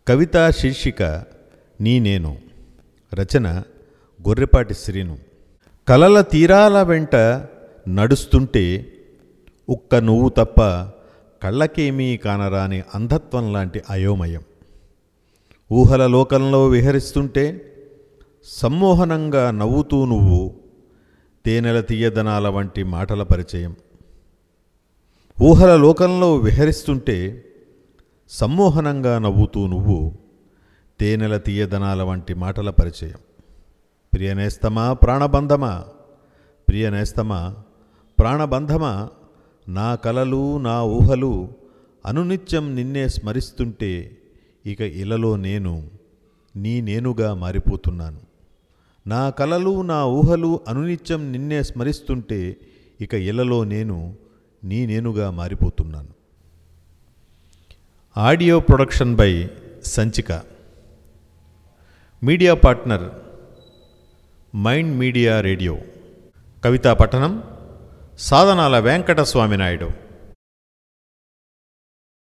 కవితా శీర్షిక నీ నేను రచన గొర్రెపాటి శ్రీను కలల తీరాల వెంట నడుస్తుంటే ఉక్క నువ్వు తప్ప కళ్ళకేమీ కానరాని అంధత్వం లాంటి అయోమయం ఊహల లోకంలో విహరిస్తుంటే సమ్మోహనంగా నవ్వుతూ నువ్వు తేనెల తీయదనాల వంటి మాటల పరిచయం ఊహల లోకంలో విహరిస్తుంటే సమ్మోహనంగా నవ్వుతూ నువ్వు తేనెల తీయదనాల వంటి మాటల పరిచయం ప్రియనేస్తమా ప్రాణబంధమా ప్రియనేస్తమా ప్రాణబంధమా నా కలలు నా ఊహలు అనునిత్యం నిన్నే స్మరిస్తుంటే ఇక ఇలలో నేను నీ నేనుగా మారిపోతున్నాను నా కలలు నా ఊహలు అనునిత్యం నిన్నే స్మరిస్తుంటే ఇక ఇలలో నేను నీ నేనుగా మారిపోతున్నాను audio production by Sanchika media partner mind media radio కవితా పఠనం సాధనాల వెంకటస్వామి నాయుడు